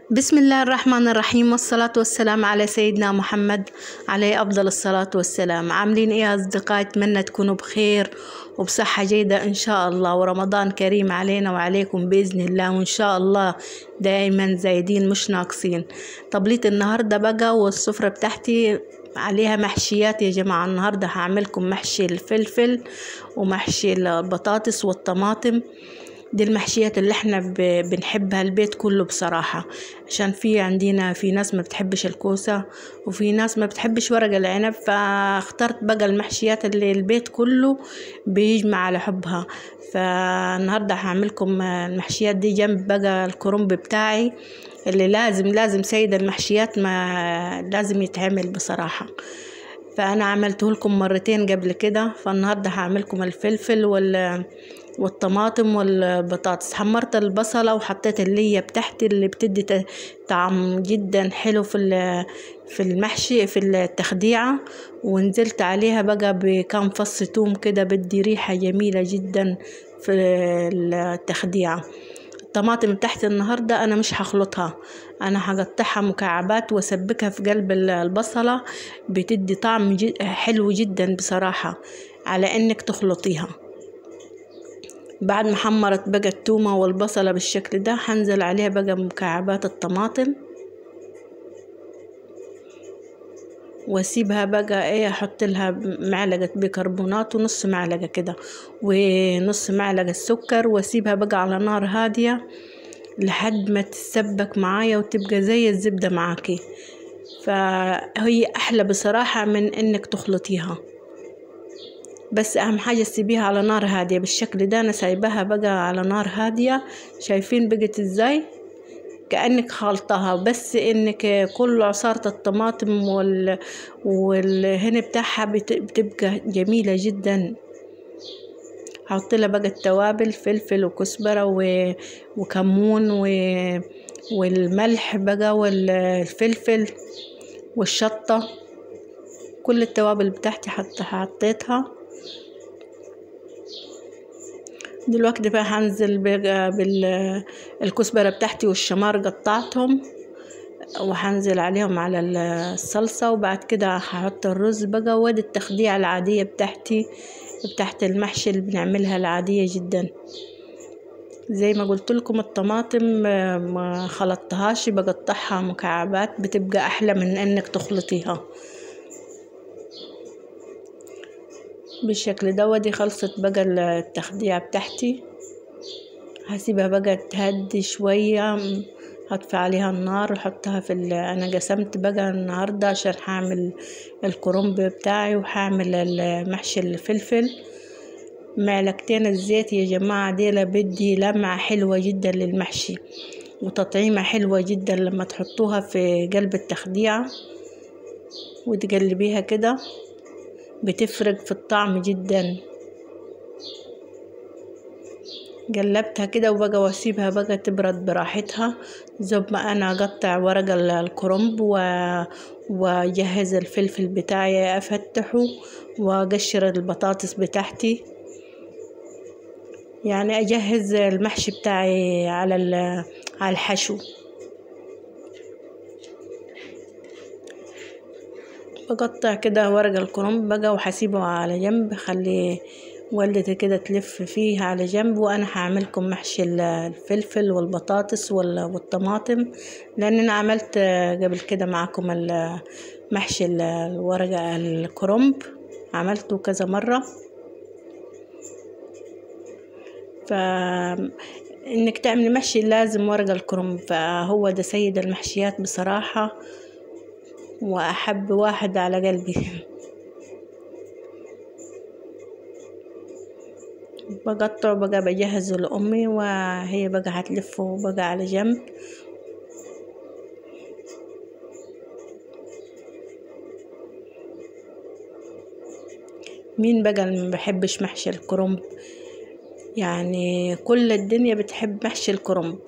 بسم الله الرحمن الرحيم والصلاة والسلام على سيدنا محمد عليه أفضل الصلاة والسلام عاملين إيه يا أصدقائي أتمنى تكونوا بخير وبصحة جيدة إن شاء الله ورمضان كريم علينا وعليكم بإذن الله وإن شاء الله دائما زايدين مش ناقصين طبليت النهاردة بقى والسفرة بتاعتي عليها محشيات يا جماعة النهاردة هعملكم محشي الفلفل ومحشي البطاطس والطماطم دي المحشيات اللي احنا ب- بنحبها البيت كله بصراحة عشان في عندنا في ناس ما بتحبش الكوسة وفي ناس ما بتحبش ورق العنب فاخترت بقى المحشيات اللي البيت كله بيجمع على حبها فالنهاردة هعملكم المحشيات دي جنب بقى الكرنب بتاعي اللي لازم لازم سيد المحشيات ما لازم يتعمل بصراحة فأنا عملته لكم مرتين قبل كده فالنهاردة هعملكم الفلفل وال والطماطم والبطاطس حمرت البصلة وحطيت اللية بتاعتي اللي بتدي ت- طعم جدا حلو في ال- في المحشي في التخديعة ونزلت عليها بقى بكام فص توم كده بدي ريحة جميلة جدا في التخديعة الطماطم بتاعتي النهاردة أنا مش هخلطها أنا هقطعها مكعبات وأسبكها في قلب ال- البصلة بتدي طعم جد حلو جدا بصراحة على إنك تخلطيها بعد ما حمرت بقى التومة والبصلة بالشكل ده هنزل عليها بقى مكعبات الطماطم واسيبها بقى ايه احط لها معلقة بيكربونات ونص معلقة كده ونص معلقة سكر واسيبها بقى على نار هادية لحد ما تتسبك معايا وتبقى زي الزبدة معاكي فهي احلى بصراحة من انك تخلطيها بس اهم حاجة تسيبيها على نار هادية بالشكل ده انا سايباها بقى على نار هادية شايفين بقت ازاي كأنك خالطها بس انك كل عصارة الطماطم وال... والهن بتاعها بت... بتبقى جميلة جدا هحط لها بقى التوابل فلفل وكزبرة و... وكمون و... والملح بقى والفلفل والشطة كل التوابل بتاعتي حط... حطيتها دلوقتي بقى هنزل بقى بالكزبرة بتاعتي والشمار قطعتهم وهنزل عليهم على الصلصة وبعد كده هحط الرز بقى وادي التخديعة العادية بتاعتي بتاعت المحشي اللي بنعملها العادية جدا زي ما قلت لكم الطماطم ما خلطتهاش بقطعها مكعبات بتبقى احلى من انك تخلطيها بالشكل ده ودي خلصت بقى التخديعة بتاعتي هسيبها بقى تهدي شوية هطفي عليها النار وحطها في ال... انا قسمت بقى النهاردة عشان هعمل الكرنب بتاعي وهعمل المحشي الفلفل معلقتين الزيت يا جماعة ديلا بدي لمعة حلوة جدا للمحشي وتطعيمة حلوة جدا لما تحطوها في قلب التخديعة وتقلبيها كده بتفرق في الطعم جدا قلبتها كده وبقى واسيبها بقى تبرد براحتها زب ما انا اقطع ورق الكرنب و... واجهز الفلفل بتاعي افتحه واقشر البطاطس بتاعتي يعني اجهز المحشي بتاعي على ال... على الحشو بقطع كده ورق الكرنب بقى وهسيبه على جنب خلي والدتي كده تلف فيه على جنب وانا هعملكم محشي الفلفل والبطاطس والطماطم لان انا عملت قبل كده معاكم محشي الورق الكرنب عملته كذا مرة ف انك تعملي محشي لازم ورق الكرنب فهو ده سيد المحشيات بصراحة وأحب واحد على قلبي بقطع بقى بجهزه لأمي وهي بقى هتلفه بقى على جنب مين بقى اللي ما بحبش محشي الكرنب يعني كل الدنيا بتحب محشي الكرنب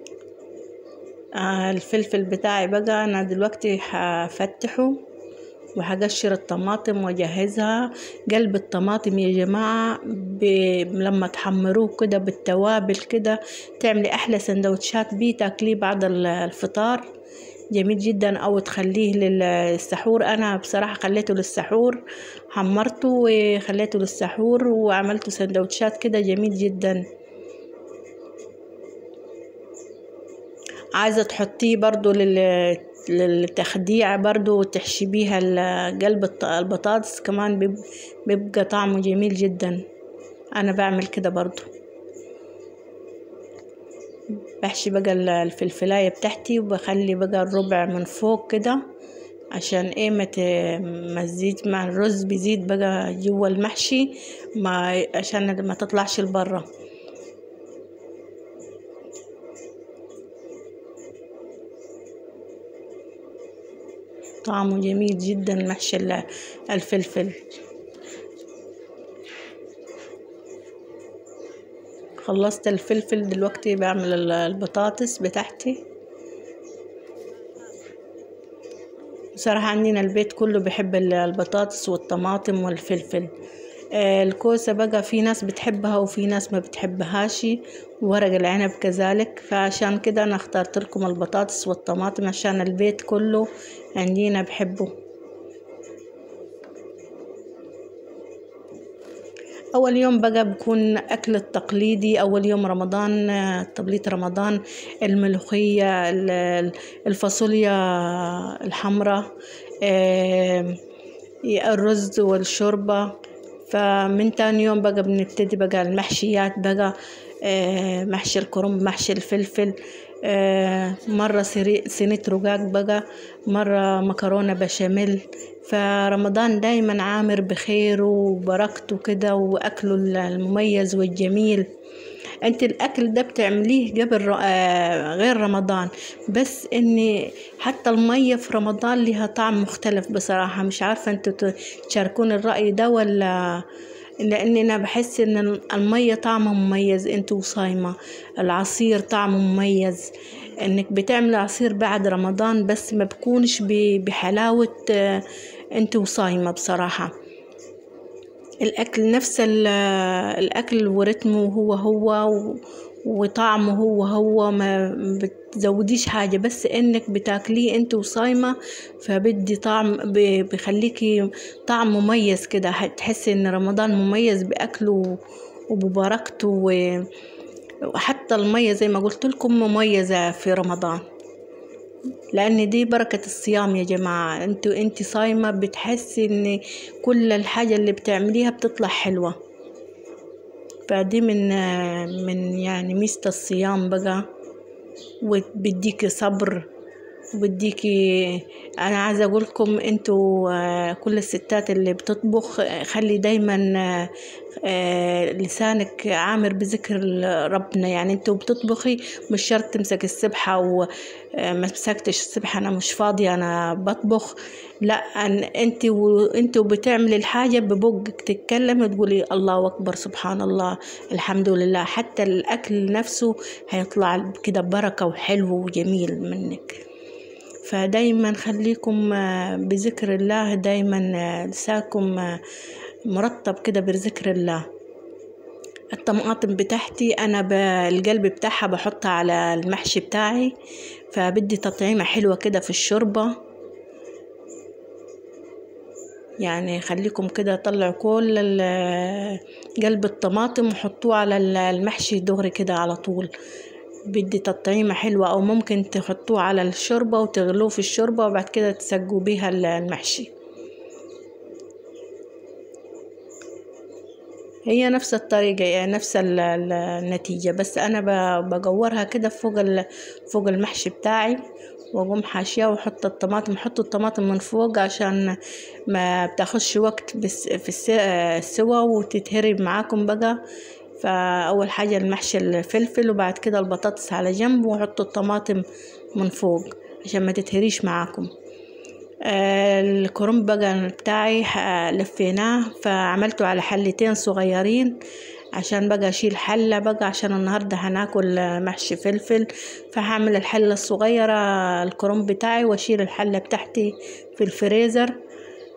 آه الفلفل بتاعي بقى انا دلوقتي هفتحه وهقشر الطماطم واجهزها قلب الطماطم يا جماعة ب... لما تحمروه كده بالتوابل كده تعملي احلى سندوتشات بيه تاكليه بعد الفطار جميل جدا او تخليه للسحور انا بصراحة خليته للسحور حمرته وخليته للسحور وعملته سندوتشات كده جميل جدا عايزة تحطيه برضو لل للتخديع برضو تحشي بيها قلب البطاطس كمان بيبقى طعمه جميل جدا انا بعمل كده برضو بحشي بقى الفلفلاية بتاعتي وبخلي بقى الربع من فوق كده عشان ايه مت ما تزيد مع الرز بيزيد بقى جوا المحشي ما عشان ما تطلعش لبرا طعمه جميل جدا محشي الفلفل خلصت الفلفل دلوقتي بعمل البطاطس بتاعتي بصراحة عندنا البيت كله بيحب البطاطس والطماطم والفلفل الكوسة بقى في ناس بتحبها وفي ناس ما بتحبهاش وورق العنب كذلك فعشان كده أنا اخترت لكم البطاطس والطماطم عشان البيت كله عندنا بحبه أول يوم بقى بكون أكل التقليدي أول يوم رمضان تبليط رمضان الملوخية الفاصوليا الحمراء الرز والشوربة فمن تاني يوم بقى بنبتدي بقى المحشيات بقى محشي الكرنب محشي الفلفل مرة صينية رقاق بقى مرة مكرونة بشاميل فرمضان دايما عامر بخير وبركته كده وأكله المميز والجميل انت الاكل ده بتعمليه قبل غير رمضان بس ان حتى المية في رمضان لها طعم مختلف بصراحة مش عارفة انتوا تشاركون الرأي ده ولا لان انا بحس ان المية طعمها مميز انت وصايمة العصير طعمه مميز انك بتعمل عصير بعد رمضان بس ما بكونش بحلاوة انت وصايمة بصراحة الاكل نفس الاكل ورتمه هو هو وطعمه هو هو ما بتزوديش حاجة بس انك بتاكليه انت وصايمة فبدي طعم بيخليكي طعم مميز كده تحسي ان رمضان مميز باكله وببركته وحتى المية زي ما قلت لكم مميزة في رمضان لان دي بركة الصيام يا جماعة انتوا انت صايمة بتحسي ان كل الحاجة اللي بتعمليها بتطلع حلوة فدي من من يعني ميزة الصيام بقى وبديكي صبر وبديكي انا عايزه اقول لكم انتوا كل الستات اللي بتطبخ خلي دايما لسانك عامر بذكر ربنا يعني انتوا بتطبخي مش شرط تمسك السبحة وما مسكتش السبحة انا مش فاضية انا بطبخ لا انت وانت وبتعملي الحاجة ببقك تتكلم وتقولي الله اكبر سبحان الله الحمد لله حتى الاكل نفسه هيطلع كده بركة وحلو وجميل منك فدايما خليكم بذكر الله دايما لسانكم مرطب كده بذكر الله الطماطم بتاعتي انا بالقلب بتاعها بحطها على المحشي بتاعي فبدي تطعيمة حلوة كده في الشوربة يعني خليكم كده طلعوا كل قلب الطماطم وحطوه على المحشي دغري كده على طول بدي تطعيمة حلوة أو ممكن تحطوه على الشوربة وتغلوه في الشوربة وبعد كده تسقوا بيها المحشي هي نفس الطريقة يعني نفس النتيجة بس أنا بجورها كده فوق فوق المحشي بتاعي واقوم حاشياه واحط الطماطم احط الطماطم من فوق عشان ما بتاخدش وقت بس في السوا وتتهرب معاكم بقى فأول حاجة المحشي الفلفل وبعد كده البطاطس على جنب وحط الطماطم من فوق عشان ما تتهريش معاكم الكرنب بقى بتاعي لفيناه فعملته على حلتين صغيرين عشان بقى اشيل حلة بقى عشان النهاردة هناكل محشي فلفل فهعمل الحلة الصغيرة الكرنب بتاعي واشيل الحلة بتاعتي في الفريزر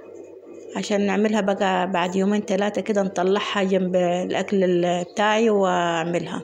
عشان نعملها بقى بعد يومين ثلاثة كده نطلعها جنب الأكل ال- بتاعي وأعملها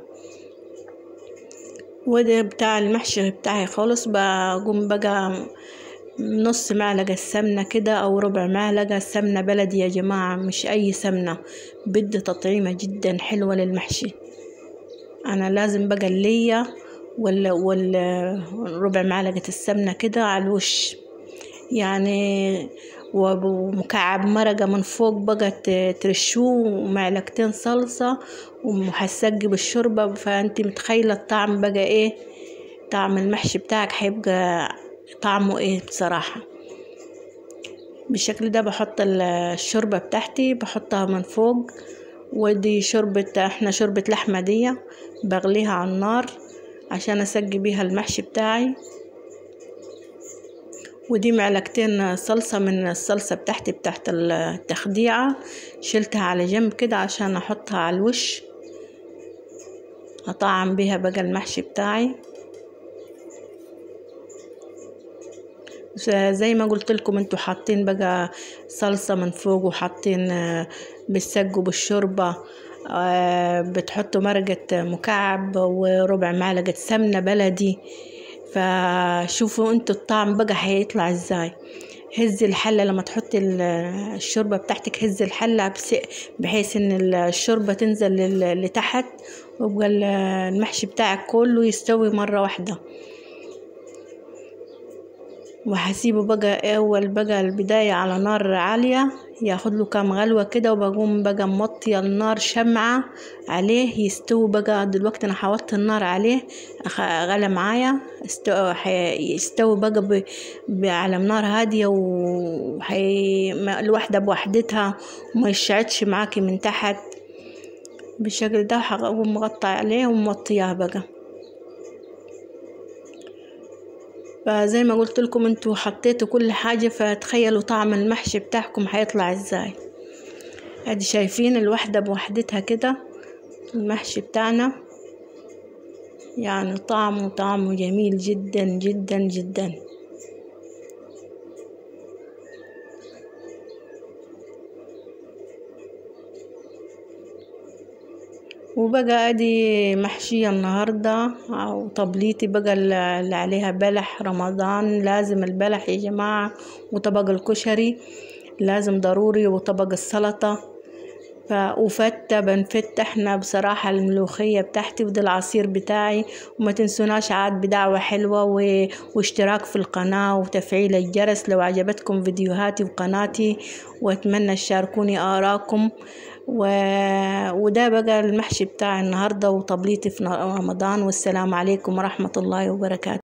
وده بتاع المحشي بتاعي خالص بقوم بقى نص معلقة سمنة كده أو ربع معلقة سمنة بلدي يا جماعة مش أي سمنة بدي تطعيمة جدا حلوة للمحشي أنا لازم بقى اللية وال وال ربع معلقة السمنة كده على الوش يعني ومكعب مرقة من فوق بقى ت- ترشوه ومعلقتين صلصة وهتسقي بالشوربة فانت متخيلة الطعم بقى ايه طعم المحشي بتاعك هيبقى طعمه ايه بصراحة بالشكل ده بحط ال- الشوربة بتاعتي بحطها من فوق ودي شوربة احنا شوربة لحمة دي بغليها على النار عشان اسقي بيها المحشي بتاعي ودي معلقتين صلصة من الصلصة بتاعتي بتاعت التخديعة شلتها على جنب كده عشان احطها على الوش اطعم بيها بقى المحشي بتاعي زي ما قلت لكم انتوا حاطين بقى صلصة من فوق وحاطين آه، بتسقوا بالشوربة آه، بتحطوا مرقة مكعب وربع معلقة سمنة بلدي فشوفوا انتوا الطعم بقى هيطلع ازاي هزي الحلة لما تحطي ال- الشوربة بتاعتك هزي الحلة بس- بحيث ان الشوربة تنزل لل- لتحت ويبقى ال- المحشي بتاعك كله يستوي مرة واحدة وهسيبه بقى اول بقى البداية على نار عالية ياخد له كام غلوة كده وبقوم بقى موطية النار شمعة عليه يستوي بقى دلوقتي انا حوطت النار عليه أخ- غلى معايا استوى حي- يستوي بقى ب... ب... على نار هادية وحي... ما- الواحدة بوحدتها وما يشعتش معاكي من تحت بالشكل ده هقوم مغطى عليه وموطياه بقى فزي ما قلت لكم انتوا حطيتوا كل حاجة فتخيلوا طعم المحشي بتاعكم هيطلع ازاي ادي شايفين الواحدة بوحدتها كده المحشي بتاعنا يعني طعمه طعمه جميل جدا جدا جدا وبقى ادي محشية النهاردة او طبليتي بقى اللي عليها بلح رمضان لازم البلح يا جماعة وطبق الكشري لازم ضروري وطبق السلطة ف... وفتة بنفت احنا بصراحة الملوخية بتاعتي وده العصير بتاعي وما تنسوناش عاد بدعوة حلوة و... واشتراك في القناة وتفعيل الجرس لو عجبتكم فيديوهاتي وقناتي واتمنى تشاركوني آراءكم و... وده بقى المحشي بتاع النهاردة وطبليتي في رمضان والسلام عليكم ورحمة الله وبركاته